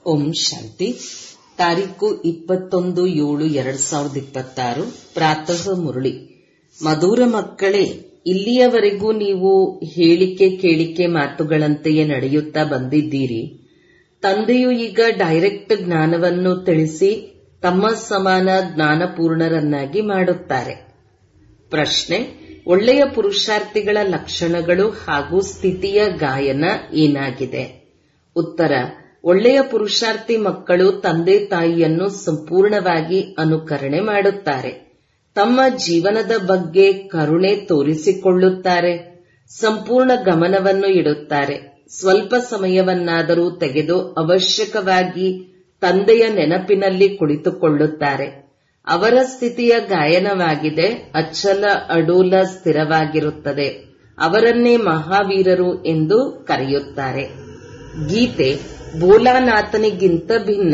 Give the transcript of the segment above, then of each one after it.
ಓಂ ಶಾಂತಿ ತಾರೀಕು ಇಪ್ಪತ್ತೊಂದು ಏಳು ಎರಡ್ ಸಾವಿರದ ಇಪ್ಪತ್ತಾರು ಪ್ರಾತಃ ಮುರಳಿ ಮಧುರ ಮಕ್ಕಳೇ ಇಲ್ಲಿಯವರೆಗೂ ನೀವು ಹೇಳಿಕೆ ಕೇಳಿಕೆ ಮಾತುಗಳಂತೆಯೇ ನಡೆಯುತ್ತಾ ಬಂದಿದ್ದೀರಿ ತಂದೆಯು ಈಗ ಡೈರೆಕ್ಟ್ ಜ್ಞಾನವನ್ನು ತಿಳಿಸಿ ತಮ್ಮ ಸಮಾನ ಜ್ಞಾನಪೂರ್ಣರನ್ನಾಗಿ ಮಾಡುತ್ತಾರೆ ಪ್ರಶ್ನೆ ಒಳ್ಳೆಯ ಪುರುಷಾರ್ಥಿಗಳ ಲಕ್ಷಣಗಳು ಹಾಗೂ ಸ್ಥಿತಿಯ ಗಾಯನ ಏನಾಗಿದೆ ಉತ್ತರ ಒಳ್ಳೆಯ ಪುರುಷಾರ್ಥಿ ಮಕ್ಕಳು ತಂದೆ ತಾಯಿಯನ್ನು ಸಂಪೂರ್ಣವಾಗಿ ಅನುಕರಣೆ ಮಾಡುತ್ತಾರೆ ತಮ್ಮ ಜೀವನದ ಬಗ್ಗೆ ಕರುಣೆ ತೋರಿಸಿಕೊಳ್ಳುತ್ತಾರೆ ಸಂಪೂರ್ಣ ಗಮನವನ್ನು ಇಡುತ್ತಾರೆ ಸ್ವಲ್ಪ ಸಮಯವನ್ನಾದರೂ ತೆಗೆದು ಅವಶ್ಯಕವಾಗಿ ತಂದೆಯ ನೆನಪಿನಲ್ಲಿ ಕುಳಿತುಕೊಳ್ಳುತ್ತಾರೆ ಅವರ ಸ್ಥಿತಿಯ ಗಾಯನವಾಗಿದೆ ಅಚ್ಚಲ ಅಡೂಲ ಸ್ಥಿರವಾಗಿರುತ್ತದೆ ಅವರನ್ನೇ ಮಹಾವೀರರು ಎಂದು ಕರೆಯುತ್ತಾರೆ ಗೀತೆ ಬೋಲಾನಾಥನಿಗಿಂತ ಭಿನ್ನ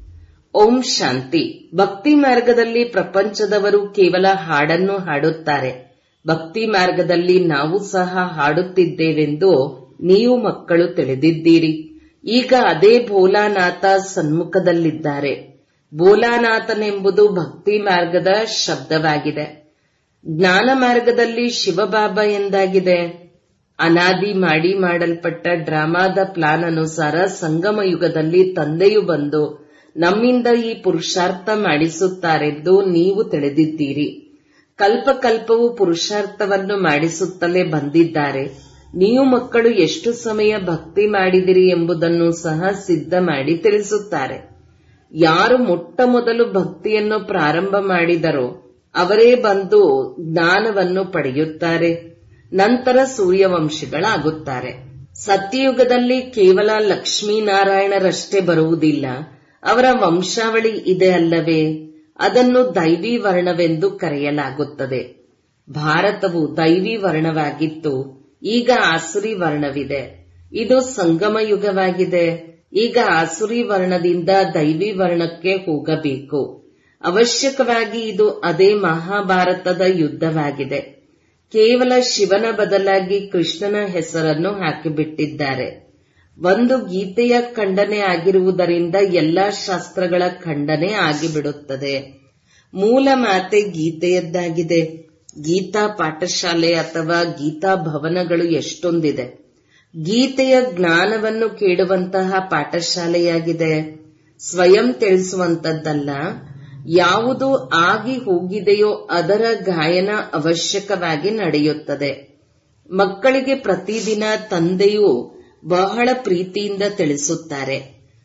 ಓಂ ಶಾಂತಿ ಭಕ್ತಿ ಮಾರ್ಗದಲ್ಲಿ ಪ್ರಪಂಚದವರು ಕೇವಲ ಹಾಡನ್ನು ಹಾಡುತ್ತಾರೆ ಭಕ್ತಿ ಮಾರ್ಗದಲ್ಲಿ ನಾವು ಸಹ ಹಾಡುತ್ತಿದ್ದೇವೆಂದು ನೀವು ಮಕ್ಕಳು ತಿಳಿದಿದ್ದೀರಿ ಈಗ ಅದೇ ಭೋಲಾನಾಥ ಸನ್ಮುಖದಲ್ಲಿದ್ದಾರೆ ಬೋಲಾನಾಥನೆಂಬುದು ಭಕ್ತಿ ಮಾರ್ಗದ ಶಬ್ದವಾಗಿದೆ ಜ್ಞಾನ ಮಾರ್ಗದಲ್ಲಿ ಶಿವಬಾಬಾ ಎಂದಾಗಿದೆ ಅನಾದಿ ಮಾಡಿ ಮಾಡಲ್ಪಟ್ಟ ಡ್ರಾಮಾದ ಪ್ಲಾನ್ ಅನುಸಾರ ಸಂಗಮ ಯುಗದಲ್ಲಿ ತಂದೆಯು ಬಂದು ನಮ್ಮಿಂದ ಈ ಪುರುಷಾರ್ಥ ಮಾಡಿಸುತ್ತಾರೆಂದು ನೀವು ತಿಳಿದಿದ್ದೀರಿ ಕಲ್ಪ ಕಲ್ಪವು ಪುರುಷಾರ್ಥವನ್ನು ಮಾಡಿಸುತ್ತಲೇ ಬಂದಿದ್ದಾರೆ ನೀವು ಮಕ್ಕಳು ಎಷ್ಟು ಸಮಯ ಭಕ್ತಿ ಮಾಡಿದಿರಿ ಎಂಬುದನ್ನು ಸಹ ಸಿದ್ಧ ಮಾಡಿ ತಿಳಿಸುತ್ತಾರೆ ಯಾರು ಮೊಟ್ಟ ಮೊದಲು ಭಕ್ತಿಯನ್ನು ಪ್ರಾರಂಭ ಮಾಡಿದರೋ ಅವರೇ ಬಂದು ಜ್ಞಾನವನ್ನು ಪಡೆಯುತ್ತಾರೆ ನಂತರ ಸೂರ್ಯವಂಶಿಗಳಾಗುತ್ತಾರೆ ಸತ್ಯಯುಗದಲ್ಲಿ ಕೇವಲ ಲಕ್ಷ್ಮೀನಾರಾಯಣರಷ್ಟೇ ಬರುವುದಿಲ್ಲ ಅವರ ವಂಶಾವಳಿ ಇದೆ ಅಲ್ಲವೇ ಅದನ್ನು ದೈವಿ ವರ್ಣವೆಂದು ಕರೆಯಲಾಗುತ್ತದೆ ಭಾರತವು ದೈವಿ ವರ್ಣವಾಗಿತ್ತು ಈಗ ಆಸುರಿ ವರ್ಣವಿದೆ ಇದು ಸಂಗಮ ಯುಗವಾಗಿದೆ ಈಗ ಆಸುರಿ ವರ್ಣದಿಂದ ದೈವಿ ವರ್ಣಕ್ಕೆ ಹೋಗಬೇಕು ಅವಶ್ಯಕವಾಗಿ ಇದು ಅದೇ ಮಹಾಭಾರತದ ಯುದ್ಧವಾಗಿದೆ ಕೇವಲ ಶಿವನ ಬದಲಾಗಿ ಕೃಷ್ಣನ ಹೆಸರನ್ನು ಹಾಕಿಬಿಟ್ಟಿದ್ದಾರೆ ಒಂದು ಗೀತೆಯ ಖಂಡನೆ ಆಗಿರುವುದರಿಂದ ಎಲ್ಲಾ ಶಾಸ್ತ್ರಗಳ ಖಂಡನೆ ಆಗಿಬಿಡುತ್ತದೆ ಮೂಲ ಮಾತೆ ಗೀತೆಯದ್ದಾಗಿದೆ ಗೀತಾ ಪಾಠಶಾಲೆ ಅಥವಾ ಗೀತಾ ಭವನಗಳು ಎಷ್ಟೊಂದಿದೆ ಗೀತೆಯ ಜ್ಞಾನವನ್ನು ಕೇಳುವಂತಹ ಪಾಠಶಾಲೆಯಾಗಿದೆ ಸ್ವಯಂ ತಿಳಿಸುವಂತದ್ದಲ್ಲ ಯಾವುದು ಆಗಿ ಹೋಗಿದೆಯೋ ಅದರ ಗಾಯನ ಅವಶ್ಯಕವಾಗಿ ನಡೆಯುತ್ತದೆ ಮಕ್ಕಳಿಗೆ ಪ್ರತಿದಿನ ತಂದೆಯು ಬಹಳ ಪ್ರೀತಿಯಿಂದ ತಿಳಿಸುತ್ತಾರೆ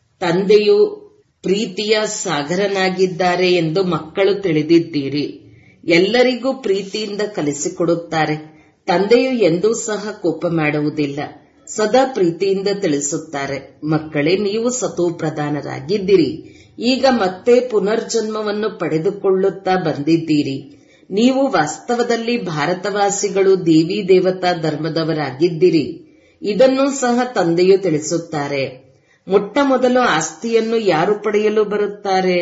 ತಂದೆಯು ಪ್ರೀತಿಯ ಸಾಗರನಾಗಿದ್ದಾರೆ ಎಂದು ಮಕ್ಕಳು ತಿಳಿದಿದ್ದೀರಿ ಎಲ್ಲರಿಗೂ ಪ್ರೀತಿಯಿಂದ ಕಲಿಸಿಕೊಡುತ್ತಾರೆ ತಂದೆಯು ಎಂದೂ ಸಹ ಕೋಪ ಮಾಡುವುದಿಲ್ಲ ಸದಾ ಪ್ರೀತಿಯಿಂದ ತಿಳಿಸುತ್ತಾರೆ ಮಕ್ಕಳೇ ನೀವು ಸತೋ ಪ್ರಧಾನರಾಗಿದ್ದೀರಿ ಈಗ ಮತ್ತೆ ಪುನರ್ಜನ್ಮವನ್ನು ಪಡೆದುಕೊಳ್ಳುತ್ತಾ ಬಂದಿದ್ದೀರಿ ನೀವು ವಾಸ್ತವದಲ್ಲಿ ಭಾರತವಾಸಿಗಳು ದೇವಿ ದೇವತಾ ಧರ್ಮದವರಾಗಿದ್ದೀರಿ ಇದನ್ನು ಸಹ ತಂದೆಯು ತಿಳಿಸುತ್ತಾರೆ ಮೊಟ್ಟ ಮೊದಲು ಆಸ್ತಿಯನ್ನು ಯಾರು ಪಡೆಯಲು ಬರುತ್ತಾರೆ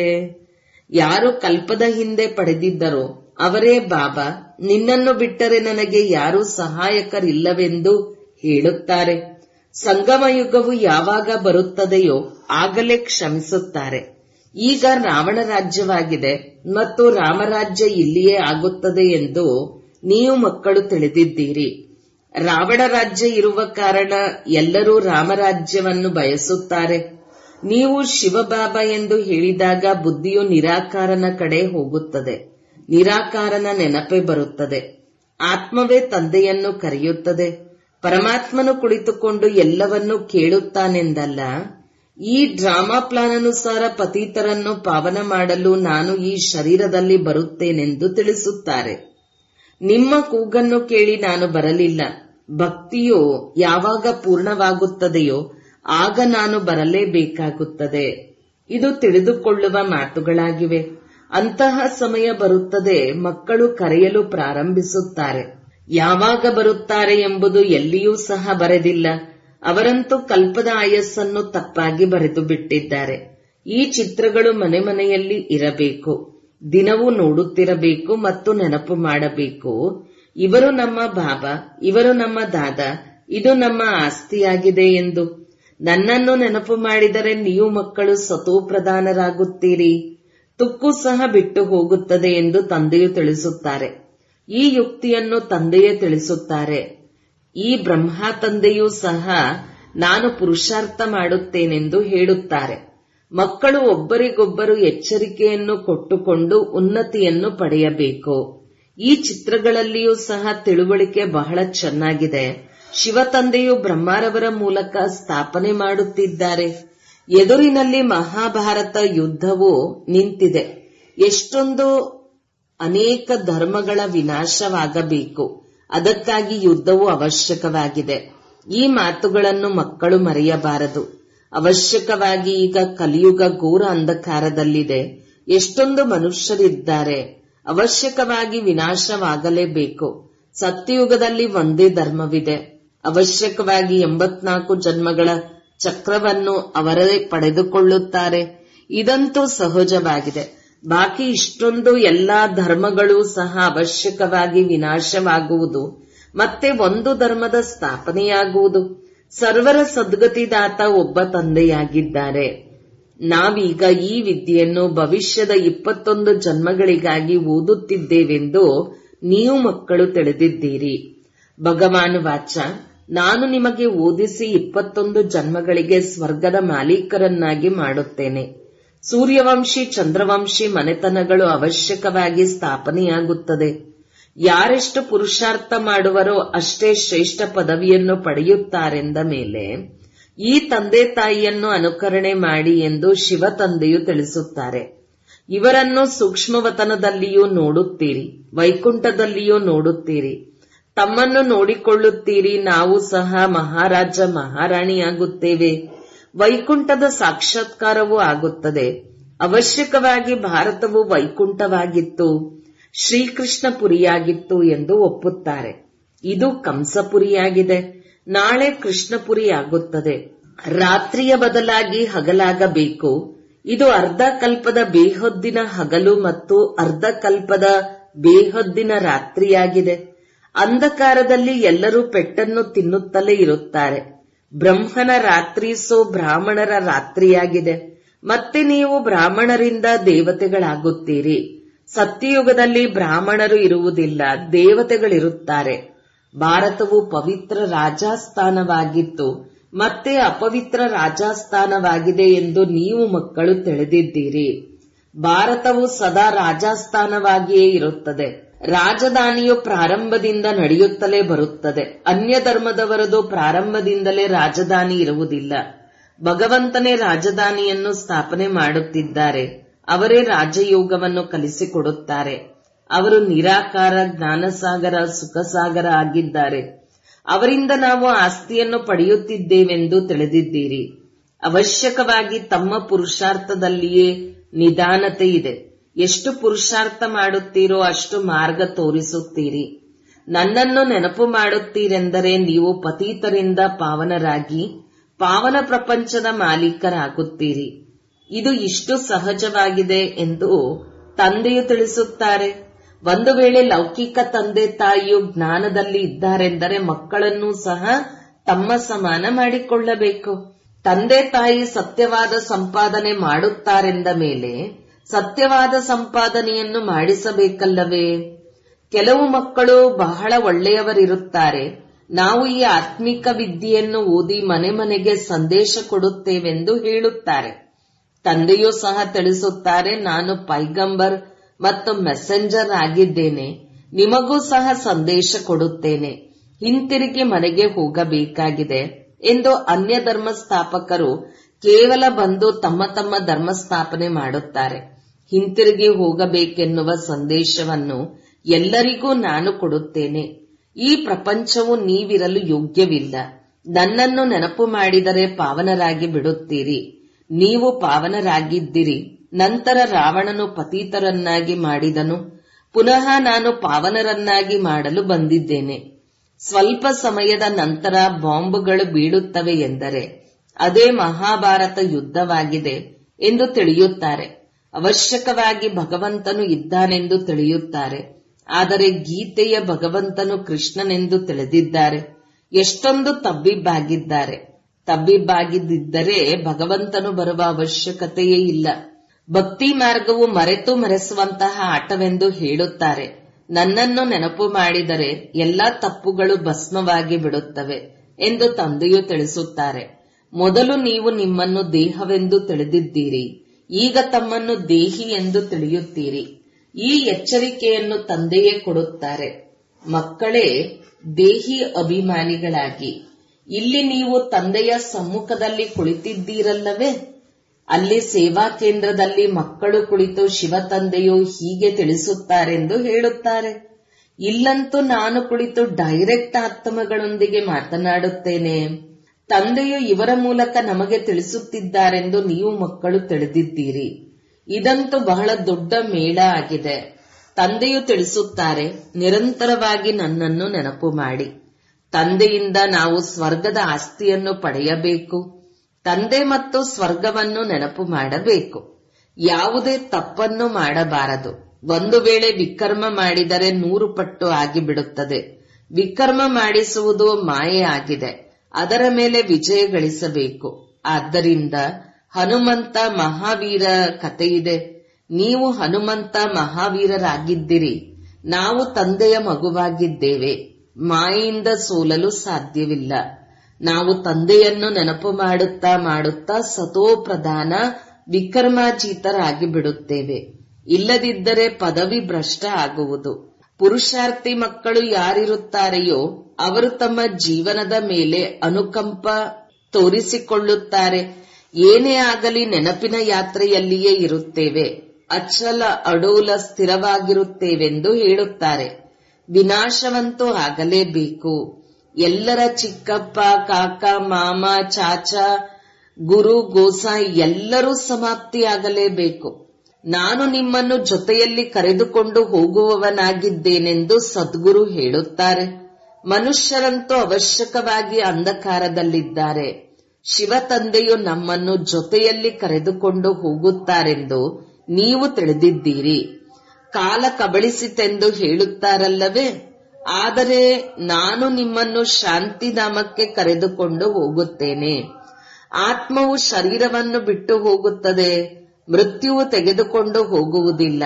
ಯಾರು ಕಲ್ಪದ ಹಿಂದೆ ಪಡೆದಿದ್ದರೋ ಅವರೇ ಬಾಬಾ ನಿನ್ನನ್ನು ಬಿಟ್ಟರೆ ನನಗೆ ಯಾರೂ ಸಹಾಯಕರಿಲ್ಲವೆಂದು ಹೇಳುತ್ತಾರೆ ಸಂಗಮ ಯುಗವು ಯಾವಾಗ ಬರುತ್ತದೆಯೋ ಆಗಲೇ ಕ್ಷಮಿಸುತ್ತಾರೆ ಈಗ ರಾವಣ ರಾಜ್ಯವಾಗಿದೆ ಮತ್ತು ರಾಮರಾಜ್ಯ ಇಲ್ಲಿಯೇ ಆಗುತ್ತದೆ ಎಂದು ನೀವು ಮಕ್ಕಳು ತಿಳಿದಿದ್ದೀರಿ ರಾವಣ ರಾಜ್ಯ ಇರುವ ಕಾರಣ ಎಲ್ಲರೂ ರಾಮರಾಜ್ಯವನ್ನು ಬಯಸುತ್ತಾರೆ ನೀವು ಶಿವಬಾಬಾ ಎಂದು ಹೇಳಿದಾಗ ಬುದ್ಧಿಯು ನಿರಾಕಾರನ ಕಡೆ ಹೋಗುತ್ತದೆ ನಿರಾಕಾರನ ನೆನಪೇ ಬರುತ್ತದೆ ಆತ್ಮವೇ ತಂದೆಯನ್ನು ಕರೆಯುತ್ತದೆ ಪರಮಾತ್ಮನು ಕುಳಿತುಕೊಂಡು ಎಲ್ಲವನ್ನೂ ಕೇಳುತ್ತಾನೆಂದಲ್ಲ ಈ ಡ್ರಾಮಾ ಪ್ಲಾನ್ ಅನುಸಾರ ಪತೀತರನ್ನು ಪಾವನ ಮಾಡಲು ನಾನು ಈ ಶರೀರದಲ್ಲಿ ಬರುತ್ತೇನೆಂದು ತಿಳಿಸುತ್ತಾರೆ ನಿಮ್ಮ ಕೂಗನ್ನು ಕೇಳಿ ನಾನು ಬರಲಿಲ್ಲ ಭಕ್ತಿಯು ಯಾವಾಗ ಪೂರ್ಣವಾಗುತ್ತದೆಯೋ ಆಗ ನಾನು ಬರಲೇಬೇಕಾಗುತ್ತದೆ ಇದು ತಿಳಿದುಕೊಳ್ಳುವ ಮಾತುಗಳಾಗಿವೆ ಅಂತಹ ಸಮಯ ಬರುತ್ತದೆ ಮಕ್ಕಳು ಕರೆಯಲು ಪ್ರಾರಂಭಿಸುತ್ತಾರೆ ಯಾವಾಗ ಬರುತ್ತಾರೆ ಎಂಬುದು ಎಲ್ಲಿಯೂ ಸಹ ಬರೆದಿಲ್ಲ ಅವರಂತೂ ಕಲ್ಪದ ಆಯಸ್ಸನ್ನು ತಪ್ಪಾಗಿ ಬರೆದು ಬಿಟ್ಟಿದ್ದಾರೆ ಈ ಚಿತ್ರಗಳು ಮನೆ ಮನೆಯಲ್ಲಿ ಇರಬೇಕು ದಿನವೂ ನೋಡುತ್ತಿರಬೇಕು ಮತ್ತು ನೆನಪು ಮಾಡಬೇಕು ಇವರು ನಮ್ಮ ಬಾಬಾ ಇವರು ನಮ್ಮ ದಾದ ಇದು ನಮ್ಮ ಆಸ್ತಿಯಾಗಿದೆ ಎಂದು ನನ್ನನ್ನು ನೆನಪು ಮಾಡಿದರೆ ನೀವು ಮಕ್ಕಳು ಸತೋಪ್ರಧಾನರಾಗುತ್ತೀರಿ ತುಕ್ಕು ಸಹ ಬಿಟ್ಟು ಹೋಗುತ್ತದೆ ಎಂದು ತಂದೆಯು ತಿಳಿಸುತ್ತಾರೆ ಈ ಯುಕ್ತಿಯನ್ನು ತಂದೆಯೇ ತಿಳಿಸುತ್ತಾರೆ ಈ ಬ್ರಹ್ಮ ತಂದೆಯೂ ಸಹ ನಾನು ಪುರುಷಾರ್ಥ ಮಾಡುತ್ತೇನೆಂದು ಹೇಳುತ್ತಾರೆ ಮಕ್ಕಳು ಒಬ್ಬರಿಗೊಬ್ಬರು ಎಚ್ಚರಿಕೆಯನ್ನು ಕೊಟ್ಟುಕೊಂಡು ಉನ್ನತಿಯನ್ನು ಪಡೆಯಬೇಕು ಈ ಚಿತ್ರಗಳಲ್ಲಿಯೂ ಸಹ ತಿಳುವಳಿಕೆ ಬಹಳ ಚೆನ್ನಾಗಿದೆ ಶಿವತಂದೆಯು ಬ್ರಹ್ಮಾರವರ ಮೂಲಕ ಸ್ಥಾಪನೆ ಮಾಡುತ್ತಿದ್ದಾರೆ ಎದುರಿನಲ್ಲಿ ಮಹಾಭಾರತ ಯುದ್ಧವು ನಿಂತಿದೆ ಎಷ್ಟೊಂದು ಅನೇಕ ಧರ್ಮಗಳ ವಿನಾಶವಾಗಬೇಕು ಅದಕ್ಕಾಗಿ ಯುದ್ಧವು ಅವಶ್ಯಕವಾಗಿದೆ ಈ ಮಾತುಗಳನ್ನು ಮಕ್ಕಳು ಮರೆಯಬಾರದು ಅವಶ್ಯಕವಾಗಿ ಈಗ ಕಲಿಯುಗ ಘೋರ ಅಂಧಕಾರದಲ್ಲಿದೆ ಎಷ್ಟೊಂದು ಮನುಷ್ಯರಿದ್ದಾರೆ ಅವಶ್ಯಕವಾಗಿ ವಿನಾಶವಾಗಲೇಬೇಕು ಸತ್ಯಯುಗದಲ್ಲಿ ಒಂದೇ ಧರ್ಮವಿದೆ ಅವಶ್ಯಕವಾಗಿ ಎಂಬತ್ನಾಲ್ಕು ಜನ್ಮಗಳ ಚಕ್ರವನ್ನು ಅವರೇ ಪಡೆದುಕೊಳ್ಳುತ್ತಾರೆ ಇದಂತೂ ಸಹಜವಾಗಿದೆ ಬಾಕಿ ಇಷ್ಟೊಂದು ಎಲ್ಲಾ ಧರ್ಮಗಳು ಸಹ ಅವಶ್ಯಕವಾಗಿ ವಿನಾಶವಾಗುವುದು ಮತ್ತೆ ಒಂದು ಧರ್ಮದ ಸ್ಥಾಪನೆಯಾಗುವುದು ಸರ್ವರ ಸದ್ಗತಿದಾತ ಒಬ್ಬ ತಂದೆಯಾಗಿದ್ದಾರೆ ನಾವೀಗ ಈ ವಿದ್ಯೆಯನ್ನು ಭವಿಷ್ಯದ ಇಪ್ಪತ್ತೊಂದು ಜನ್ಮಗಳಿಗಾಗಿ ಓದುತ್ತಿದ್ದೇವೆಂದು ನೀವು ಮಕ್ಕಳು ತಿಳಿದಿದ್ದೀರಿ ಭಗವಾನ್ ವಾಚ ನಾನು ನಿಮಗೆ ಓದಿಸಿ ಇಪ್ಪತ್ತೊಂದು ಜನ್ಮಗಳಿಗೆ ಸ್ವರ್ಗದ ಮಾಲೀಕರನ್ನಾಗಿ ಮಾಡುತ್ತೇನೆ ಸೂರ್ಯವಂಶಿ ಚಂದ್ರವಂಶಿ ಮನೆತನಗಳು ಅವಶ್ಯಕವಾಗಿ ಸ್ಥಾಪನೆಯಾಗುತ್ತದೆ ಯಾರೆಷ್ಟು ಪುರುಷಾರ್ಥ ಮಾಡುವರೋ ಅಷ್ಟೇ ಶ್ರೇಷ್ಠ ಪದವಿಯನ್ನು ಪಡೆಯುತ್ತಾರೆಂದ ಮೇಲೆ ಈ ತಂದೆ ತಾಯಿಯನ್ನು ಅನುಕರಣೆ ಮಾಡಿ ಎಂದು ಶಿವ ತಂದೆಯು ತಿಳಿಸುತ್ತಾರೆ ಇವರನ್ನು ಸೂಕ್ಷ್ಮವತನದಲ್ಲಿಯೂ ನೋಡುತ್ತೀರಿ ವೈಕುಂಠದಲ್ಲಿಯೂ ನೋಡುತ್ತೀರಿ ತಮ್ಮನ್ನು ನೋಡಿಕೊಳ್ಳುತ್ತೀರಿ ನಾವು ಸಹ ಮಹಾರಾಜ ಮಹಾರಾಣಿಯಾಗುತ್ತೇವೆ ವೈಕುಂಠದ ಸಾಕ್ಷಾತ್ಕಾರವೂ ಆಗುತ್ತದೆ ಅವಶ್ಯಕವಾಗಿ ಭಾರತವು ವೈಕುಂಠವಾಗಿತ್ತು ಶ್ರೀಕೃಷ್ಣ ಪುರಿಯಾಗಿತ್ತು ಎಂದು ಒಪ್ಪುತ್ತಾರೆ ಇದು ಕಂಸಪುರಿಯಾಗಿದೆ ನಾಳೆ ಕೃಷ್ಣಪುರಿ ಆಗುತ್ತದೆ ರಾತ್ರಿಯ ಬದಲಾಗಿ ಹಗಲಾಗಬೇಕು ಇದು ಅರ್ಧ ಕಲ್ಪದ ಬೇಹೊದ್ದಿನ ಹಗಲು ಮತ್ತು ಅರ್ಧ ಕಲ್ಪದ ಬೇಹೊದ್ದಿನ ರಾತ್ರಿಯಾಗಿದೆ ಅಂಧಕಾರದಲ್ಲಿ ಎಲ್ಲರೂ ಪೆಟ್ಟನ್ನು ತಿನ್ನುತ್ತಲೇ ಇರುತ್ತಾರೆ ಬ್ರಹ್ಮನ ರಾತ್ರಿ ಸೋ ಬ್ರಾಹ್ಮಣರ ರಾತ್ರಿಯಾಗಿದೆ ಮತ್ತೆ ನೀವು ಬ್ರಾಹ್ಮಣರಿಂದ ದೇವತೆಗಳಾಗುತ್ತೀರಿ ಸತ್ಯಯುಗದಲ್ಲಿ ಬ್ರಾಹ್ಮಣರು ಇರುವುದಿಲ್ಲ ದೇವತೆಗಳಿರುತ್ತಾರೆ ಭಾರತವು ಪವಿತ್ರ ರಾಜಸ್ಥಾನವಾಗಿತ್ತು ಮತ್ತೆ ಅಪವಿತ್ರ ರಾಜಸ್ಥಾನವಾಗಿದೆ ಎಂದು ನೀವು ಮಕ್ಕಳು ತಿಳಿದಿದ್ದೀರಿ ಭಾರತವು ಸದಾ ರಾಜಸ್ಥಾನವಾಗಿಯೇ ಇರುತ್ತದೆ ರಾಜಧಾನಿಯು ಪ್ರಾರಂಭದಿಂದ ನಡೆಯುತ್ತಲೇ ಬರುತ್ತದೆ ಅನ್ಯ ಧರ್ಮದವರದು ಪ್ರಾರಂಭದಿಂದಲೇ ರಾಜಧಾನಿ ಇರುವುದಿಲ್ಲ ಭಗವಂತನೇ ರಾಜಧಾನಿಯನ್ನು ಸ್ಥಾಪನೆ ಮಾಡುತ್ತಿದ್ದಾರೆ ಅವರೇ ರಾಜಯೋಗವನ್ನು ಕಲಿಸಿಕೊಡುತ್ತಾರೆ ಅವರು ನಿರಾಕಾರ ಜ್ಞಾನಸಾಗರ ಸುಖಸಾಗರ ಆಗಿದ್ದಾರೆ ಅವರಿಂದ ನಾವು ಆಸ್ತಿಯನ್ನು ಪಡೆಯುತ್ತಿದ್ದೇವೆಂದು ತಿಳಿದಿದ್ದೀರಿ ಅವಶ್ಯಕವಾಗಿ ತಮ್ಮ ಪುರುಷಾರ್ಥದಲ್ಲಿಯೇ ನಿಧಾನತೆ ಇದೆ ಎಷ್ಟು ಪುರುಷಾರ್ಥ ಮಾಡುತ್ತೀರೋ ಅಷ್ಟು ಮಾರ್ಗ ತೋರಿಸುತ್ತೀರಿ ನನ್ನನ್ನು ನೆನಪು ಮಾಡುತ್ತೀರೆಂದರೆ ನೀವು ಪತೀತರಿಂದ ಪಾವನರಾಗಿ ಪಾವನ ಪ್ರಪಂಚದ ಮಾಲೀಕರಾಗುತ್ತೀರಿ ಇದು ಇಷ್ಟು ಸಹಜವಾಗಿದೆ ಎಂದು ತಂದೆಯು ತಿಳಿಸುತ್ತಾರೆ ಒಂದು ವೇಳೆ ಲೌಕಿಕ ತಂದೆ ತಾಯಿಯು ಜ್ಞಾನದಲ್ಲಿ ಇದ್ದಾರೆಂದರೆ ಮಕ್ಕಳನ್ನೂ ಸಹ ತಮ್ಮ ಸಮಾನ ಮಾಡಿಕೊಳ್ಳಬೇಕು ತಂದೆ ತಾಯಿ ಸತ್ಯವಾದ ಸಂಪಾದನೆ ಮಾಡುತ್ತಾರೆಂದ ಮೇಲೆ ಸತ್ಯವಾದ ಸಂಪಾದನೆಯನ್ನು ಮಾಡಿಸಬೇಕಲ್ಲವೇ ಕೆಲವು ಮಕ್ಕಳು ಬಹಳ ಒಳ್ಳೆಯವರಿರುತ್ತಾರೆ ನಾವು ಈ ಆತ್ಮಿಕ ವಿದ್ಯೆಯನ್ನು ಓದಿ ಮನೆ ಮನೆಗೆ ಸಂದೇಶ ಕೊಡುತ್ತೇವೆಂದು ಹೇಳುತ್ತಾರೆ ತಂದೆಯೂ ಸಹ ತಿಳಿಸುತ್ತಾರೆ ನಾನು ಪೈಗಂಬರ್ ಮತ್ತು ಮೆಸೆಂಜರ್ ಆಗಿದ್ದೇನೆ ನಿಮಗೂ ಸಹ ಸಂದೇಶ ಕೊಡುತ್ತೇನೆ ಹಿಂತಿರುಗಿ ಮನೆಗೆ ಹೋಗಬೇಕಾಗಿದೆ ಎಂದು ಅನ್ಯ ಧರ್ಮ ಸ್ಥಾಪಕರು ಕೇವಲ ಬಂದು ತಮ್ಮ ತಮ್ಮ ಧರ್ಮ ಸ್ಥಾಪನೆ ಮಾಡುತ್ತಾರೆ ಹಿಂತಿರುಗಿ ಹೋಗಬೇಕೆನ್ನುವ ಸಂದೇಶವನ್ನು ಎಲ್ಲರಿಗೂ ನಾನು ಕೊಡುತ್ತೇನೆ ಈ ಪ್ರಪಂಚವು ನೀವಿರಲು ಯೋಗ್ಯವಿಲ್ಲ ನನ್ನನ್ನು ನೆನಪು ಮಾಡಿದರೆ ಪಾವನರಾಗಿ ಬಿಡುತ್ತೀರಿ ನೀವು ಪಾವನರಾಗಿದ್ದಿರಿ ನಂತರ ರಾವಣನು ಪತೀತರನ್ನಾಗಿ ಮಾಡಿದನು ಪುನಃ ನಾನು ಪಾವನರನ್ನಾಗಿ ಮಾಡಲು ಬಂದಿದ್ದೇನೆ ಸ್ವಲ್ಪ ಸಮಯದ ನಂತರ ಬಾಂಬುಗಳು ಬೀಳುತ್ತವೆ ಎಂದರೆ ಅದೇ ಮಹಾಭಾರತ ಯುದ್ಧವಾಗಿದೆ ಎಂದು ತಿಳಿಯುತ್ತಾರೆ ಅವಶ್ಯಕವಾಗಿ ಭಗವಂತನು ಇದ್ದಾನೆಂದು ತಿಳಿಯುತ್ತಾರೆ ಆದರೆ ಗೀತೆಯ ಭಗವಂತನು ಕೃಷ್ಣನೆಂದು ತಿಳಿದಿದ್ದಾರೆ ಎಷ್ಟೊಂದು ತಬ್ಬಿಬ್ಬಾಗಿದ್ದಾರೆ ತಬ್ಬಿಬ್ಬಾಗಿದ್ದರೆ ಭಗವಂತನು ಬರುವ ಅವಶ್ಯಕತೆಯೇ ಇಲ್ಲ ಭಕ್ತಿ ಮಾರ್ಗವು ಮರೆತು ಮರೆಸುವಂತಹ ಆಟವೆಂದು ಹೇಳುತ್ತಾರೆ ನನ್ನನ್ನು ನೆನಪು ಮಾಡಿದರೆ ಎಲ್ಲಾ ತಪ್ಪುಗಳು ಭಸ್ಮವಾಗಿ ಬಿಡುತ್ತವೆ ಎಂದು ತಂದೆಯು ತಿಳಿಸುತ್ತಾರೆ ಮೊದಲು ನೀವು ನಿಮ್ಮನ್ನು ದೇಹವೆಂದು ತಿಳಿದಿದ್ದೀರಿ ಈಗ ತಮ್ಮನ್ನು ದೇಹಿ ಎಂದು ತಿಳಿಯುತ್ತೀರಿ ಈ ಎಚ್ಚರಿಕೆಯನ್ನು ತಂದೆಯೇ ಕೊಡುತ್ತಾರೆ ಮಕ್ಕಳೇ ದೇಹಿ ಅಭಿಮಾನಿಗಳಾಗಿ ಇಲ್ಲಿ ನೀವು ತಂದೆಯ ಸಮ್ಮುಖದಲ್ಲಿ ಕುಳಿತಿದ್ದೀರಲ್ಲವೇ ಅಲ್ಲಿ ಸೇವಾ ಕೇಂದ್ರದಲ್ಲಿ ಮಕ್ಕಳು ಕುಳಿತು ಶಿವ ತಂದೆಯು ಹೀಗೆ ತಿಳಿಸುತ್ತಾರೆಂದು ಹೇಳುತ್ತಾರೆ ಇಲ್ಲಂತೂ ನಾನು ಕುಳಿತು ಡೈರೆಕ್ಟ್ ಆತ್ಮಗಳೊಂದಿಗೆ ಮಾತನಾಡುತ್ತೇನೆ ತಂದೆಯು ಇವರ ಮೂಲಕ ನಮಗೆ ತಿಳಿಸುತ್ತಿದ್ದಾರೆಂದು ನೀವು ಮಕ್ಕಳು ತಿಳಿದಿದ್ದೀರಿ ಇದಂತೂ ಬಹಳ ದೊಡ್ಡ ಮೇಳ ಆಗಿದೆ ತಂದೆಯು ತಿಳಿಸುತ್ತಾರೆ ನಿರಂತರವಾಗಿ ನನ್ನನ್ನು ನೆನಪು ಮಾಡಿ ತಂದೆಯಿಂದ ನಾವು ಸ್ವರ್ಗದ ಆಸ್ತಿಯನ್ನು ಪಡೆಯಬೇಕು ತಂದೆ ಮತ್ತು ಸ್ವರ್ಗವನ್ನು ನೆನಪು ಮಾಡಬೇಕು ಯಾವುದೇ ತಪ್ಪನ್ನು ಮಾಡಬಾರದು ಒಂದು ವೇಳೆ ವಿಕರ್ಮ ಮಾಡಿದರೆ ನೂರು ಪಟ್ಟು ಆಗಿಬಿಡುತ್ತದೆ ವಿಕರ್ಮ ಮಾಡಿಸುವುದು ಮಾಯೆ ಆಗಿದೆ ಅದರ ಮೇಲೆ ವಿಜಯ ಗಳಿಸಬೇಕು ಆದ್ದರಿಂದ ಹನುಮಂತ ಮಹಾವೀರ ಕಥೆಯಿದೆ ನೀವು ಹನುಮಂತ ಮಹಾವೀರರಾಗಿದ್ದಿರಿ ನಾವು ತಂದೆಯ ಮಗುವಾಗಿದ್ದೇವೆ ಮಾಯೆಯಿಂದ ಸೋಲಲು ಸಾಧ್ಯವಿಲ್ಲ ನಾವು ತಂದೆಯನ್ನು ನೆನಪು ಮಾಡುತ್ತಾ ಮಾಡುತ್ತಾ ಸತೋ ಪ್ರಧಾನ ವಿಕರ್ಮಾಜೀತರಾಗಿ ಬಿಡುತ್ತೇವೆ ಇಲ್ಲದಿದ್ದರೆ ಪದವಿ ಭ್ರಷ್ಟ ಆಗುವುದು ಪುರುಷಾರ್ಥಿ ಮಕ್ಕಳು ಯಾರಿರುತ್ತಾರೆಯೋ ಅವರು ತಮ್ಮ ಜೀವನದ ಮೇಲೆ ಅನುಕಂಪ ತೋರಿಸಿಕೊಳ್ಳುತ್ತಾರೆ ಏನೇ ಆಗಲಿ ನೆನಪಿನ ಯಾತ್ರೆಯಲ್ಲಿಯೇ ಇರುತ್ತೇವೆ ಅಚ್ಚಲ ಅಡೋಲ ಸ್ಥಿರವಾಗಿರುತ್ತೇವೆಂದು ಹೇಳುತ್ತಾರೆ ವಿನಾಶವಂತೂ ಆಗಲೇಬೇಕು ಎಲ್ಲರ ಚಿಕ್ಕಪ್ಪ ಕಾಕ ಮಾಮ ಚಾಚ ಗುರು ಗೋಸಾಯಿ ಎಲ್ಲರೂ ಸಮಾಪ್ತಿಯಾಗಲೇಬೇಕು ನಾನು ನಿಮ್ಮನ್ನು ಜೊತೆಯಲ್ಲಿ ಕರೆದುಕೊಂಡು ಹೋಗುವವನಾಗಿದ್ದೇನೆಂದು ಸದ್ಗುರು ಹೇಳುತ್ತಾರೆ ಮನುಷ್ಯರಂತೂ ಅವಶ್ಯಕವಾಗಿ ಅಂಧಕಾರದಲ್ಲಿದ್ದಾರೆ ಶಿವ ತಂದೆಯು ನಮ್ಮನ್ನು ಜೊತೆಯಲ್ಲಿ ಕರೆದುಕೊಂಡು ಹೋಗುತ್ತಾರೆಂದು ನೀವು ತಿಳಿದಿದ್ದೀರಿ ಕಾಲ ಕಬಳಿಸಿತೆಂದು ಹೇಳುತ್ತಾರಲ್ಲವೇ ಆದರೆ ನಾನು ನಿಮ್ಮನ್ನು ಶಾಂತಿಧಾಮಕ್ಕೆ ಕರೆದುಕೊಂಡು ಹೋಗುತ್ತೇನೆ ಆತ್ಮವು ಶರೀರವನ್ನು ಬಿಟ್ಟು ಹೋಗುತ್ತದೆ ಮೃತ್ಯುವು ತೆಗೆದುಕೊಂಡು ಹೋಗುವುದಿಲ್ಲ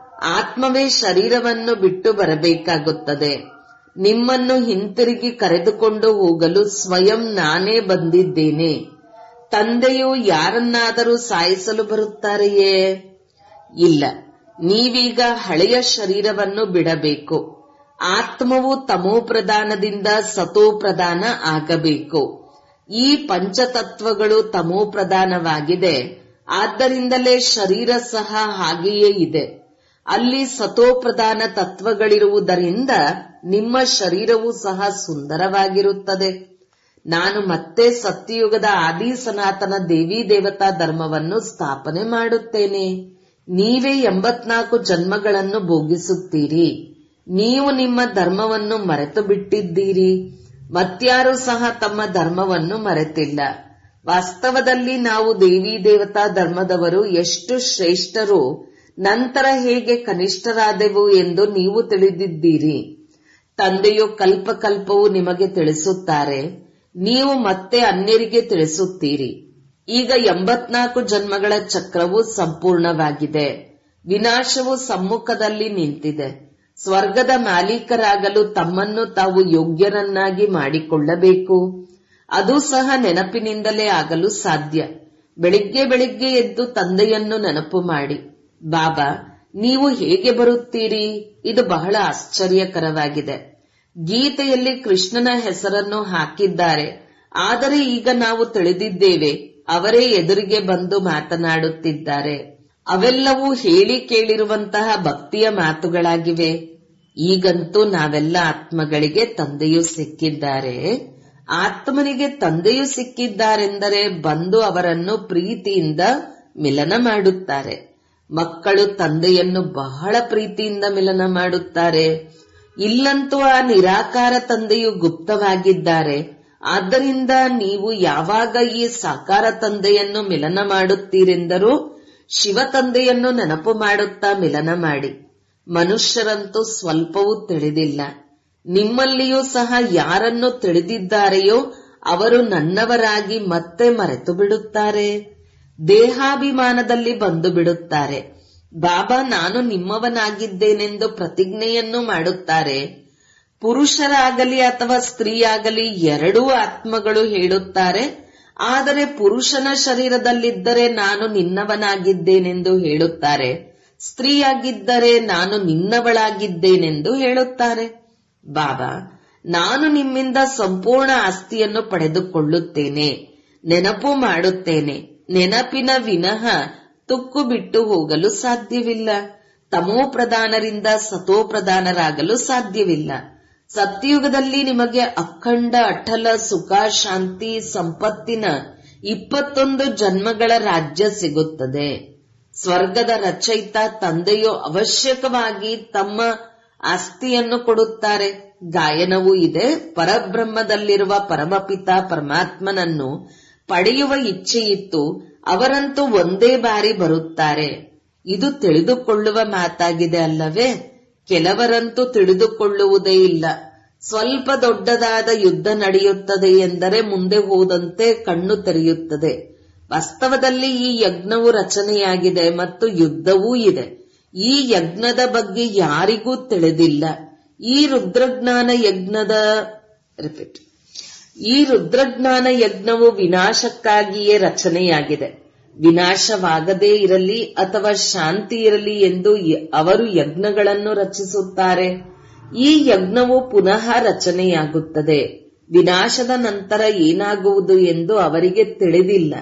ಆತ್ಮವೇ ಶರೀರವನ್ನು ಬಿಟ್ಟು ಬರಬೇಕಾಗುತ್ತದೆ ನಿಮ್ಮನ್ನು ಹಿಂತಿರುಗಿ ಕರೆದುಕೊಂಡು ಹೋಗಲು ಸ್ವಯಂ ನಾನೇ ಬಂದಿದ್ದೇನೆ ತಂದೆಯು ಯಾರನ್ನಾದರೂ ಸಾಯಿಸಲು ಬರುತ್ತಾರೆಯೇ ಇಲ್ಲ ನೀವೀಗ ಹಳೆಯ ಶರೀರವನ್ನು ಬಿಡಬೇಕು ಆತ್ಮವು ತಮೋಪ್ರಧಾನದಿಂದ ಸತೋಪ್ರಧಾನ ಆಗಬೇಕು ಈ ಪಂಚತತ್ವಗಳು ತಮೋಪ್ರಧಾನವಾಗಿದೆ ಆದ್ದರಿಂದಲೇ ಶರೀರ ಸಹ ಹಾಗೆಯೇ ಇದೆ ಅಲ್ಲಿ ಸತೋಪ್ರಧಾನ ತತ್ವಗಳಿರುವುದರಿಂದ ನಿಮ್ಮ ಶರೀರವೂ ಸಹ ಸುಂದರವಾಗಿರುತ್ತದೆ ನಾನು ಮತ್ತೆ ಸತ್ಯಯುಗದ ಆದಿ ಸನಾತನ ದೇವಿ ದೇವತಾ ಧರ್ಮವನ್ನು ಸ್ಥಾಪನೆ ಮಾಡುತ್ತೇನೆ ನೀವೇ ಎಂಬತ್ನಾಲ್ಕು ಜನ್ಮಗಳನ್ನು ಭೋಗಿಸುತ್ತೀರಿ ನೀವು ನಿಮ್ಮ ಧರ್ಮವನ್ನು ಮರೆತು ಬಿಟ್ಟಿದ್ದೀರಿ ಮತ್ಯಾರೂ ಸಹ ತಮ್ಮ ಧರ್ಮವನ್ನು ಮರೆತಿಲ್ಲ ವಾಸ್ತವದಲ್ಲಿ ನಾವು ದೇವಿ ದೇವತಾ ಧರ್ಮದವರು ಎಷ್ಟು ಶ್ರೇಷ್ಠರು ನಂತರ ಹೇಗೆ ಕನಿಷ್ಠರಾದೆವು ಎಂದು ನೀವು ತಿಳಿದಿದ್ದೀರಿ ತಂದೆಯು ಕಲ್ಪಕಲ್ಪವು ನಿಮಗೆ ತಿಳಿಸುತ್ತಾರೆ ನೀವು ಮತ್ತೆ ಅನ್ಯರಿಗೆ ತಿಳಿಸುತ್ತೀರಿ ಈಗ ಎಂಬತ್ನಾಲ್ಕು ಜನ್ಮಗಳ ಚಕ್ರವು ಸಂಪೂರ್ಣವಾಗಿದೆ ವಿನಾಶವು ಸಮ್ಮುಖದಲ್ಲಿ ನಿಂತಿದೆ ಸ್ವರ್ಗದ ಮಾಲೀಕರಾಗಲು ತಮ್ಮನ್ನು ತಾವು ಯೋಗ್ಯರನ್ನಾಗಿ ಮಾಡಿಕೊಳ್ಳಬೇಕು ಅದು ಸಹ ನೆನಪಿನಿಂದಲೇ ಆಗಲು ಸಾಧ್ಯ ಬೆಳಿಗ್ಗೆ ಬೆಳಿಗ್ಗೆ ಎದ್ದು ತಂದೆಯನ್ನು ನೆನಪು ಮಾಡಿ ಬಾಬಾ ನೀವು ಹೇಗೆ ಬರುತ್ತೀರಿ ಇದು ಬಹಳ ಆಶ್ಚರ್ಯಕರವಾಗಿದೆ ಗೀತೆಯಲ್ಲಿ ಕೃಷ್ಣನ ಹೆಸರನ್ನು ಹಾಕಿದ್ದಾರೆ ಆದರೆ ಈಗ ನಾವು ತಿಳಿದಿದ್ದೇವೆ ಅವರೇ ಎದುರಿಗೆ ಬಂದು ಮಾತನಾಡುತ್ತಿದ್ದಾರೆ ಅವೆಲ್ಲವೂ ಹೇಳಿ ಕೇಳಿರುವಂತಹ ಭಕ್ತಿಯ ಮಾತುಗಳಾಗಿವೆ ಈಗಂತೂ ನಾವೆಲ್ಲ ಆತ್ಮಗಳಿಗೆ ತಂದೆಯು ಸಿಕ್ಕಿದ್ದಾರೆ ಆತ್ಮನಿಗೆ ತಂದೆಯು ಸಿಕ್ಕಿದ್ದಾರೆಂದರೆ ಬಂದು ಅವರನ್ನು ಪ್ರೀತಿಯಿಂದ ಮಿಲನ ಮಾಡುತ್ತಾರೆ ಮಕ್ಕಳು ತಂದೆಯನ್ನು ಬಹಳ ಪ್ರೀತಿಯಿಂದ ಮಿಲನ ಮಾಡುತ್ತಾರೆ ಇಲ್ಲಂತೂ ಆ ನಿರಾಕಾರ ತಂದೆಯು ಗುಪ್ತವಾಗಿದ್ದಾರೆ ಆದ್ದರಿಂದ ನೀವು ಯಾವಾಗ ಈ ಸಾಕಾರ ತಂದೆಯನ್ನು ಮಿಲನ ಮಾಡುತ್ತೀರೆಂದರೂ ಶಿವ ತಂದೆಯನ್ನು ನೆನಪು ಮಾಡುತ್ತಾ ಮಿಲನ ಮಾಡಿ ಮನುಷ್ಯರಂತೂ ಸ್ವಲ್ಪವೂ ತಿಳಿದಿಲ್ಲ ನಿಮ್ಮಲ್ಲಿಯೂ ಸಹ ಯಾರನ್ನು ತಿಳಿದಿದ್ದಾರೆಯೋ ಅವರು ನನ್ನವರಾಗಿ ಮತ್ತೆ ಮರೆತು ಬಿಡುತ್ತಾರೆ ದೇಹಾಭಿಮಾನದಲ್ಲಿ ಬಂದು ಬಿಡುತ್ತಾರೆ ಬಾಬಾ ನಾನು ನಿಮ್ಮವನಾಗಿದ್ದೇನೆಂದು ಪ್ರತಿಜ್ಞೆಯನ್ನು ಮಾಡುತ್ತಾರೆ ಪುರುಷರಾಗಲಿ ಅಥವಾ ಸ್ತ್ರೀಯಾಗಲಿ ಎರಡೂ ಆತ್ಮಗಳು ಹೇಳುತ್ತಾರೆ ಆದರೆ ಪುರುಷನ ಶರೀರದಲ್ಲಿದ್ದರೆ ನಾನು ನಿನ್ನವನಾಗಿದ್ದೇನೆಂದು ಹೇಳುತ್ತಾರೆ ಸ್ತ್ರೀಯಾಗಿದ್ದರೆ ನಾನು ನಿನ್ನವಳಾಗಿದ್ದೇನೆಂದು ಹೇಳುತ್ತಾರೆ ಬಾಬಾ ನಾನು ನಿಮ್ಮಿಂದ ಸಂಪೂರ್ಣ ಆಸ್ತಿಯನ್ನು ಪಡೆದುಕೊಳ್ಳುತ್ತೇನೆ ನೆನಪು ಮಾಡುತ್ತೇನೆ ನೆನಪಿನ ವಿನಃ ತುಕ್ಕು ಬಿಟ್ಟು ಹೋಗಲು ಸಾಧ್ಯವಿಲ್ಲ ತಮೋ ಪ್ರಧಾನರಿಂದ ಸತೋ ಪ್ರಧಾನರಾಗಲು ಸಾಧ್ಯವಿಲ್ಲ ಸತ್ಯುಗದಲ್ಲಿ ನಿಮಗೆ ಅಖಂಡ ಅಠಲ ಸುಖ ಶಾಂತಿ ಸಂಪತ್ತಿನ ಇಪ್ಪತ್ತೊಂದು ಜನ್ಮಗಳ ರಾಜ್ಯ ಸಿಗುತ್ತದೆ ಸ್ವರ್ಗದ ರಚಯಿತ ತಂದೆಯು ಅವಶ್ಯಕವಾಗಿ ತಮ್ಮ ಆಸ್ತಿಯನ್ನು ಕೊಡುತ್ತಾರೆ ಗಾಯನವೂ ಇದೆ ಪರಬ್ರಹ್ಮದಲ್ಲಿರುವ ಪರಮಪಿತ ಪರಮಾತ್ಮನನ್ನು ಪಡೆಯುವ ಇಚ್ಛೆಯಿತ್ತು ಅವರಂತೂ ಒಂದೇ ಬಾರಿ ಬರುತ್ತಾರೆ ಇದು ತಿಳಿದುಕೊಳ್ಳುವ ಮಾತಾಗಿದೆ ಅಲ್ಲವೇ ಕೆಲವರಂತೂ ತಿಳಿದುಕೊಳ್ಳುವುದೇ ಇಲ್ಲ ಸ್ವಲ್ಪ ದೊಡ್ಡದಾದ ಯುದ್ಧ ನಡೆಯುತ್ತದೆ ಎಂದರೆ ಮುಂದೆ ಹೋದಂತೆ ಕಣ್ಣು ತೆರೆಯುತ್ತದೆ ವಾಸ್ತವದಲ್ಲಿ ಈ ಯಜ್ಞವು ರಚನೆಯಾಗಿದೆ ಮತ್ತು ಯುದ್ಧವೂ ಇದೆ ಈ ಯಜ್ಞದ ಬಗ್ಗೆ ಯಾರಿಗೂ ತಿಳಿದಿಲ್ಲ ಈ ರುದ್ರಜ್ಞಾನ ಯಜ್ಞದ ರಿಪೀಟ್ ಈ ರುದ್ರಜ್ಞಾನ ಯಜ್ಞವು ವಿನಾಶಕ್ಕಾಗಿಯೇ ರಚನೆಯಾಗಿದೆ ವಿನಾಶವಾಗದೇ ಇರಲಿ ಅಥವಾ ಶಾಂತಿ ಇರಲಿ ಎಂದು ಯ- ಅವರು ಯಜ್ಞಗಳನ್ನು ರಚಿಸುತ್ತಾರೆ ಈ ಯಜ್ಞವು ಪುನಃ ರಚನೆಯಾಗುತ್ತದೆ ವಿನಾಶದ ನಂತರ ಏನಾಗುವುದು ಎಂದು ಅವರಿಗೆ ತಿಳಿದಿಲ್ಲ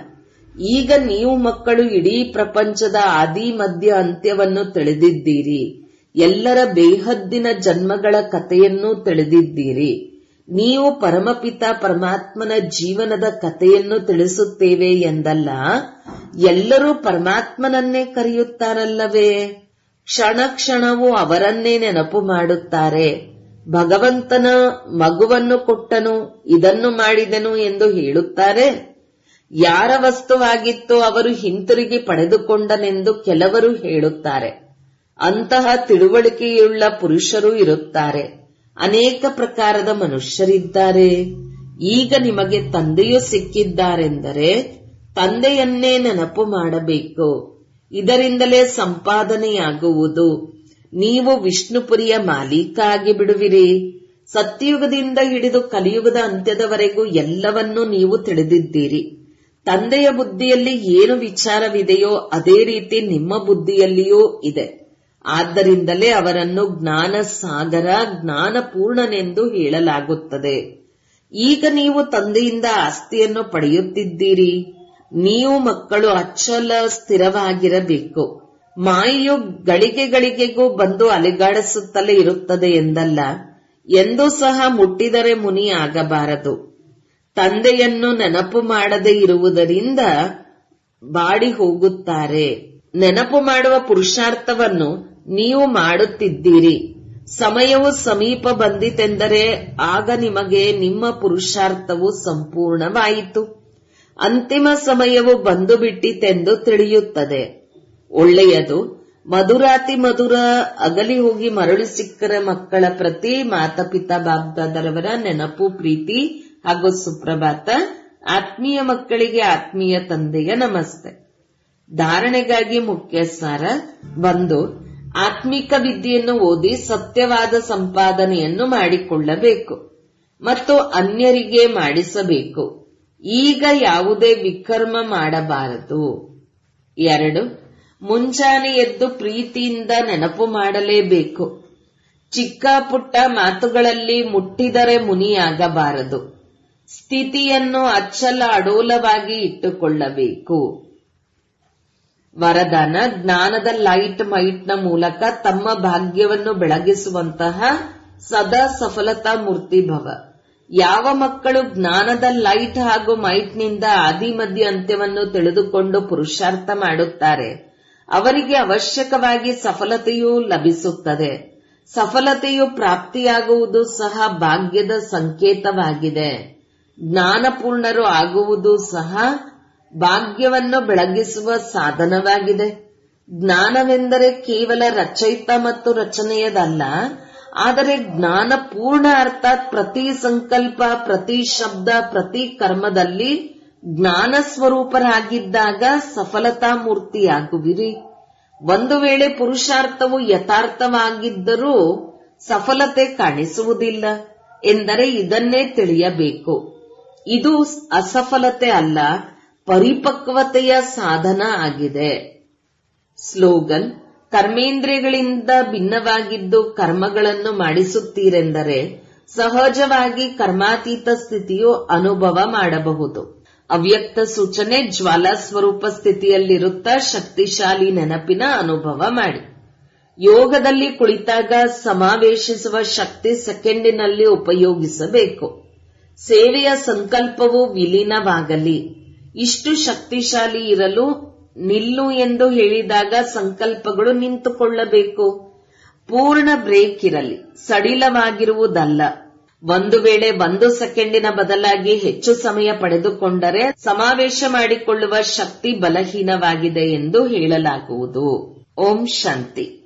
ಈಗ ನೀವು ಮಕ್ಕಳು ಇಡೀ ಪ್ರಪಂಚದ ಆದಿ ಮಧ್ಯ ಅಂತ್ಯವನ್ನು ತಿಳಿದಿದ್ದೀರಿ ಎಲ್ಲರ ಬೇಹದ್ದಿನ ಜನ್ಮಗಳ ಕಥೆಯನ್ನೂ ತಿಳಿದಿದ್ದೀರಿ ನೀವು ಪರಮಪಿತ ಪರಮಾತ್ಮನ ಜೀವನದ ಕಥೆಯನ್ನು ತಿಳಿಸುತ್ತೇವೆ ಎಂದಲ್ಲ ಎಲ್ಲರೂ ಪರಮಾತ್ಮನನ್ನೇ ಕರೆಯುತ್ತಾರಲ್ಲವೇ ಕ್ಷಣ ಕ್ಷಣವೂ ಅವರನ್ನೇ ನೆನಪು ಮಾಡುತ್ತಾರೆ ಭಗವಂತನ ಮಗುವನ್ನು ಕೊಟ್ಟನು ಇದನ್ನು ಮಾಡಿದನು ಎಂದು ಹೇಳುತ್ತಾರೆ ಯಾರ ವಸ್ತುವಾಗಿತ್ತೋ ಅವರು ಹಿಂತಿರುಗಿ ಪಡೆದುಕೊಂಡನೆಂದು ಕೆಲವರು ಹೇಳುತ್ತಾರೆ ಅಂತಹ ತಿಳುವಳಿಕೆಯುಳ್ಳ ಪುರುಷರು ಇರುತ್ತಾರೆ ಅನೇಕ ಪ್ರಕಾರದ ಮನುಷ್ಯರಿದ್ದಾರೆ ಈಗ ನಿಮಗೆ ತಂದೆಯು ಸಿಕ್ಕಿದ್ದಾರೆಂದರೆ ತಂದೆಯನ್ನೇ ನೆನಪು ಮಾಡಬೇಕು ಇದರಿಂದಲೇ ಸಂಪಾದನೆಯಾಗುವುದು ನೀವು ವಿಷ್ಣುಪುರಿಯ ಮಾಲೀಕ ಆಗಿ ಬಿಡುವಿರಿ ಸತ್ಯಯುಗದಿಂದ ಹಿಡಿದು ಕಲಿಯುಗದ ಅಂತ್ಯದವರೆಗೂ ಎಲ್ಲವನ್ನೂ ನೀವು ತಿಳಿದಿದ್ದೀರಿ ತಂದೆಯ ಬುದ್ಧಿಯಲ್ಲಿ ಏನು ವಿಚಾರವಿದೆಯೋ ಅದೇ ರೀತಿ ನಿಮ್ಮ ಬುದ್ಧಿಯಲ್ಲಿಯೂ ಇದೆ ಆದ್ದರಿಂದಲೇ ಅವರನ್ನು ಜ್ಞಾನ ಸಾಗರ ಜ್ಞಾನಪೂರ್ಣನೆಂದು ಹೇಳಲಾಗುತ್ತದೆ ಈಗ ನೀವು ತಂದೆಯಿಂದ ಆಸ್ತಿಯನ್ನು ಪಡೆಯುತ್ತಿದ್ದೀರಿ ನೀವು ಮಕ್ಕಳು ಅಚ್ಚಲ ಸ್ಥಿರವಾಗಿರಬೇಕು ಮಾಯೆಯು ಗಳಿಗೆ ಗಳಿಗೆಗೂ ಬಂದು ಅಲೆಗಾಡಿಸುತ್ತಲೇ ಇರುತ್ತದೆ ಎಂದಲ್ಲ ಎಂದೂ ಸಹ ಮುಟ್ಟಿದರೆ ಮುನಿ ಆಗಬಾರದು ತಂದೆಯನ್ನು ನೆನಪು ಮಾಡದೇ ಇರುವುದರಿಂದ ಬಾಡಿ ಹೋಗುತ್ತಾರೆ ನೆನಪು ಮಾಡುವ ಪುರುಷಾರ್ಥವನ್ನು ನೀವು ಮಾಡುತ್ತಿದ್ದೀರಿ ಸಮಯವು ಸಮೀಪ ಬಂದಿತೆಂದರೆ ಆಗ ನಿಮಗೆ ನಿಮ್ಮ ಪುರುಷಾರ್ಥವು ಸಂಪೂರ್ಣವಾಯಿತು ಅಂತಿಮ ಸಮಯವು ಬಂದು ಬಿಟ್ಟಿತೆಂದು ತಿಳಿಯುತ್ತದೆ ಒಳ್ಳೆಯದು ಮಧುರಾತಿ ಮಧುರ ಅಗಲಿ ಹೋಗಿ ಮರಳಿ ಸಿಕ್ಕರ ಮಕ್ಕಳ ಪ್ರತಿ ಮಾತಪಿತಾ ಬಾಬ್ದಾದರವರ ನೆನಪು ಪ್ರೀತಿ ಹಾಗೂ ಸುಪ್ರಭಾತ ಆತ್ಮೀಯ ಮಕ್ಕಳಿಗೆ ಆತ್ಮೀಯ ತಂದೆಯ ನಮಸ್ತೆ ಧಾರಣೆಗಾಗಿ ಮುಖ್ಯ ಸಾರ ಒಂದು ಆತ್ಮಿಕ ವಿದ್ಯೆಯನ್ನು ಓದಿ ಸತ್ಯವಾದ ಸಂಪಾದನೆಯನ್ನು ಮಾಡಿಕೊಳ್ಳಬೇಕು ಮತ್ತು ಅನ್ಯರಿಗೆ ಮಾಡಿಸಬೇಕು ಈಗ ಯಾವುದೇ ವಿಕರ್ಮ ಮಾಡಬಾರದು ಎರಡು ಮುಂಜಾನೆ ಎದ್ದು ಪ್ರೀತಿಯಿಂದ ನೆನಪು ಮಾಡಲೇಬೇಕು ಚಿಕ್ಕ ಪುಟ್ಟ ಮಾತುಗಳಲ್ಲಿ ಮುಟ್ಟಿದರೆ ಮುನಿಯಾಗಬಾರದು ಸ್ಥಿತಿಯನ್ನು ಅಚ್ಚಲ ಅಡೋಲವಾಗಿ ಇಟ್ಟುಕೊಳ್ಳಬೇಕು ವರದಾನ ಜ್ಞಾನದ ಲೈಟ್ ಮೈಟ್ನ ಮೂಲಕ ತಮ್ಮ ಭಾಗ್ಯವನ್ನು ಬೆಳಗಿಸುವಂತಹ ಸದಾ ಸಫಲತಾ ಮೂರ್ತಿ ಭವ ಯಾವ ಮಕ್ಕಳು ಜ್ಞಾನದ ಲೈಟ್ ಹಾಗೂ ಮೈಟ್ನಿಂದ ಆದಿ ಮಧ್ಯ ಅಂತ್ಯವನ್ನು ತಿಳಿದುಕೊಂಡು ಪುರುಷಾರ್ಥ ಮಾಡುತ್ತಾರೆ ಅವರಿಗೆ ಅವಶ್ಯಕವಾಗಿ ಸಫಲತೆಯೂ ಲಭಿಸುತ್ತದೆ ಸಫಲತೆಯು ಪ್ರಾಪ್ತಿಯಾಗುವುದು ಸಹ ಭಾಗ್ಯದ ಸಂಕೇತವಾಗಿದೆ ಜ್ಞಾನಪೂರ್ಣರು ಆಗುವುದು ಸಹ ಭಾಗ್ಯವನ್ನು ಬೆಳಗಿಸುವ ಸಾಧನವಾಗಿದೆ ಜ್ಞಾನವೆಂದರೆ ಕೇವಲ ರಚಯಿತ ಮತ್ತು ರಚನೆಯದಲ್ಲ ಆದರೆ ಜ್ಞಾನ ಪೂರ್ಣ ಅರ್ಥಾತ್ ಪ್ರತಿ ಸಂಕಲ್ಪ ಪ್ರತಿ ಶಬ್ದ ಪ್ರತಿ ಕರ್ಮದಲ್ಲಿ ಜ್ಞಾನ ಸ್ವರೂಪರಾಗಿದ್ದಾಗ ಸಫಲತಾ ಮೂರ್ತಿಯಾಗುವಿರಿ ಒಂದು ವೇಳೆ ಪುರುಷಾರ್ಥವು ಯಥಾರ್ಥವಾಗಿದ್ದರೂ ಸಫಲತೆ ಕಾಣಿಸುವುದಿಲ್ಲ ಎಂದರೆ ಇದನ್ನೇ ತಿಳಿಯಬೇಕು ಇದು ಅಸಫಲತೆ ಅಲ್ಲ ಪರಿಪಕ್ವತೆಯ ಸಾಧನ ಆಗಿದೆ ಸ್ಲೋಗನ್ ಕರ್ಮೇಂದ್ರಿಯಗಳಿಂದ ಭಿನ್ನವಾಗಿದ್ದು ಕರ್ಮಗಳನ್ನು ಮಾಡಿಸುತ್ತೀರೆಂದರೆ ಸಹಜವಾಗಿ ಕರ್ಮಾತೀತ ಸ್ಥಿತಿಯು ಅನುಭವ ಮಾಡಬಹುದು ಅವ್ಯಕ್ತ ಸೂಚನೆ ಜ್ವಾಲಾ ಸ್ವರೂಪ ಸ್ಥಿತಿಯಲ್ಲಿರುತ್ತಾ ಶಕ್ತಿಶಾಲಿ ನೆನಪಿನ ಅನುಭವ ಮಾಡಿ ಯೋಗದಲ್ಲಿ ಕುಳಿತಾಗ ಸಮಾವೇಶಿಸುವ ಶಕ್ತಿ ಸೆಕೆಂಡಿನಲ್ಲಿ ಉಪಯೋಗಿಸಬೇಕು ಸೇವೆಯ ಸಂಕಲ್ಪವು ವಿಲೀನವಾಗಲಿ ಇಷ್ಟು ಶಕ್ತಿಶಾಲಿ ಇರಲು ನಿಲ್ಲು ಎಂದು ಹೇಳಿದಾಗ ಸಂಕಲ್ಪಗಳು ನಿಂತುಕೊಳ್ಳಬೇಕು ಪೂರ್ಣ ಬ್ರೇಕ್ ಇರಲಿ ಸಡಿಲವಾಗಿರುವುದಲ್ಲ ಒಂದು ವೇಳೆ ಒಂದು ಸೆಕೆಂಡಿನ ಬದಲಾಗಿ ಹೆಚ್ಚು ಸಮಯ ಪಡೆದುಕೊಂಡರೆ ಸಮಾವೇಶ ಮಾಡಿಕೊಳ್ಳುವ ಶಕ್ತಿ ಬಲಹೀನವಾಗಿದೆ ಎಂದು ಹೇಳಲಾಗುವುದು ಓಂ ಶಾಂತಿ